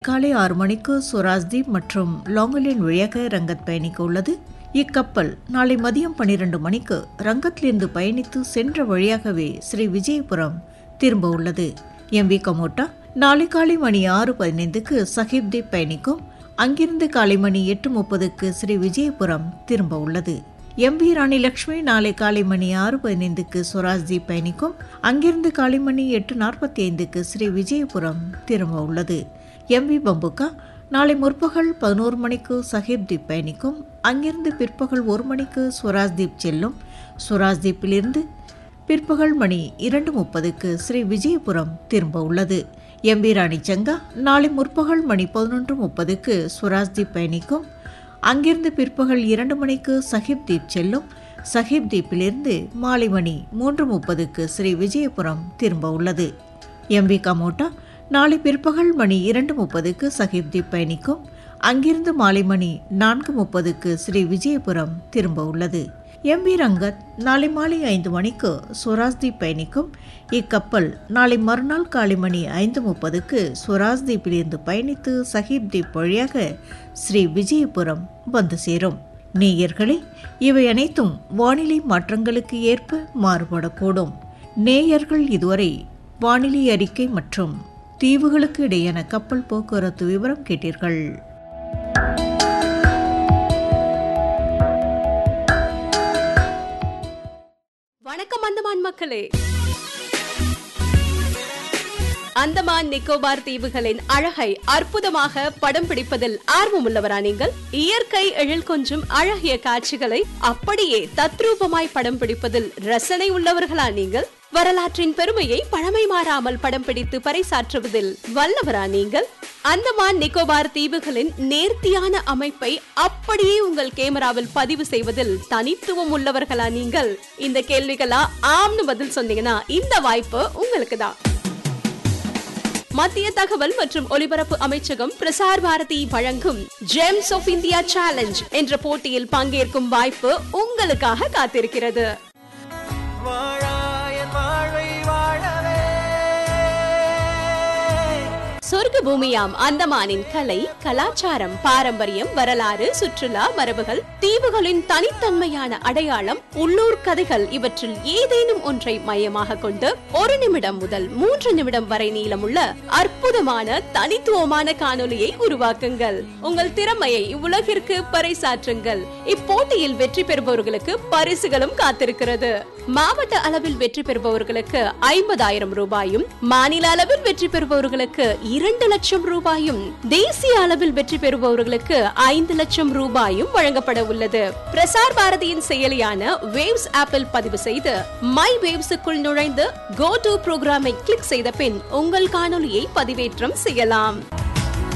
காலை ஆறு மணிக்கு சுராஜ்தீப் மற்றும் லாங்கலின் வழியாக ரங்கத் பயணிக்க உள்ளது இக்கப்பல் நாளை மதியம் பன்னிரண்டு மணிக்கு ரங்கத்திலிருந்து பயணித்து சென்ற வழியாகவே ஸ்ரீ விஜயபுரம் திரும்ப உள்ளது எம் வி கமோட்டா நாளை காலை மணி ஆறு பதினைந்துக்கு சஹிப்தீப் பயணிக்கும் அங்கிருந்து காலை மணி எட்டு முப்பதுக்கு ஸ்ரீ விஜயபுரம் திரும்ப உள்ளது எம் வி ராணி லட்சுமி நாளை காலை மணி ஆறு பதினைந்துக்கு சுராஜ்தீப் பயணிக்கும் அங்கிருந்து காலை மணி எட்டு நாற்பத்தி ஐந்துக்கு ஸ்ரீ விஜயபுரம் திரும்ப உள்ளது எம் வி பம்புகா நாளை முற்பகல் பதினோரு மணிக்கு சஹிப்தீப் பயணிக்கும் அங்கிருந்து பிற்பகல் ஒரு மணிக்கு சுவராஜ்தீப் செல்லும் சுவராஜ்தீப்பிலிருந்து பிற்பகல் மணி இரண்டு முப்பதுக்கு ஸ்ரீ விஜயபுரம் திரும்ப உள்ளது எம்பி ராணி சங்கா நாளை முற்பகல் மணி பதினொன்று முப்பதுக்கு சுவராஜ்தீப் பயணிக்கும் அங்கிருந்து பிற்பகல் இரண்டு மணிக்கு சஹிப் தீப் செல்லும் சஹிப் தீப்பிலிருந்து மாலை மணி மூன்று முப்பதுக்கு ஸ்ரீ விஜயபுரம் திரும்ப உள்ளது எம்பி கமோட்டா நாளை பிற்பகல் மணி இரண்டு முப்பதுக்கு சஹிப் தீப் பயணிக்கும் அங்கிருந்து மாலை மணி நான்கு முப்பதுக்கு ஸ்ரீ விஜயபுரம் திரும்ப உள்ளது எம்பி ரங்கத் நாளை மாலை ஐந்து மணிக்கு சுவராஜ்தீப் பயணிக்கும் இக்கப்பல் நாளை மறுநாள் காலை மணி ஐந்து முப்பதுக்கு சுவராஜ்தீப்பிலிருந்து பயணித்து சஹீப் தீப் வழியாக ஸ்ரீ விஜயபுரம் வந்து சேரும் நேயர்களே இவை அனைத்தும் வானிலை மாற்றங்களுக்கு ஏற்ப மாறுபடக்கூடும் நேயர்கள் இதுவரை வானிலை அறிக்கை மற்றும் தீவுகளுக்கு இடையான கப்பல் போக்குவரத்து விவரம் கேட்டீர்கள் வணக்கம் அந்தமான் மக்களே அந்தமான் நிக்கோபார் தீவுகளின் அழகை அற்புதமாக படம் பிடிப்பதில் ஆர்வமுள்ளவரா நீங்கள் இயற்கை எழில் கொஞ்சும் அழகிய காட்சிகளை அப்படியே தத்ரூபமாய் படம் பிடிப்பதில் ரசனை உள்ளவர்களா நீங்கள் வரலாற்றின் பெருமையை பழமை மாறாமல் படம் பிடித்து பறைசாற்றுவதில் வல்லவரா நீங்கள் அந்தமான் நிக்கோபார் தீவுகளின் நேர்த்தியான அமைப்பை அப்படியே உங்கள் கேமராவில் பதிவு செய்வதில் தனித்துவம் உள்ளவர்களா நீங்கள் இந்த கேள்விகளா ஆம்னு பதில் சொன்னீங்கன்னா இந்த வாய்ப்பு உங்களுக்கு தான் மத்திய தகவல் மற்றும் ஒலிபரப்பு அமைச்சகம் பிரசார் பாரதி வழங்கும் ஜெம்ஸ் ஆஃப் இந்தியா சேலஞ்ச் என்ற போட்டியில் பங்கேற்கும் வாய்ப்பு உங்களுக்காக காத்திருக்கிறது வாழாயன் வாழ்வை வாழவே சொர்க்க பூமியாம் அந்தமானின் கலை கலாச்சாரம் பாரம்பரியம் வரலாறு சுற்றுலா மரபுகள் தீவுகளின் தனித்தன்மையான அடையாளம் உள்ளூர் கதைகள் இவற்றில் ஏதேனும் ஒன்றை மையமாக கொண்டு ஒரு நிமிடம் முதல் மூன்று நிமிடம் வரை நீளமுள்ள அற்புதமான தனித்துவமான காணொலியை உருவாக்குங்கள் உங்கள் திறமையை உலகிற்கு பறைசாற்றுங்கள் இப்போட்டியில் வெற்றி பெறுபவர்களுக்கு பரிசுகளும் காத்திருக்கிறது மாவட்ட அளவில் வெற்றி பெறுபவர்களுக்கு ஐம்பதாயிரம் ரூபாயும் மாநில அளவில் வெற்றி பெறுபவர்களுக்கு இரண்டு லட்சம் ரூபாயும் தேசிய அளவில் வெற்றி பெறுபவர்களுக்கு ஐந்து லட்சம் ரூபாயும் வழங்கப்பட உள்ளது பிரசார் பாரதியின் செயலியான வேவ்ஸ் ஆப்பில் பதிவு செய்து மை வேவ்ஸுக்குள் நுழைந்து கோ டு புரோகிராமை கிளிக் செய்த பின் உங்கள் காணொலியை பதிவேற்றம் செய்யலாம்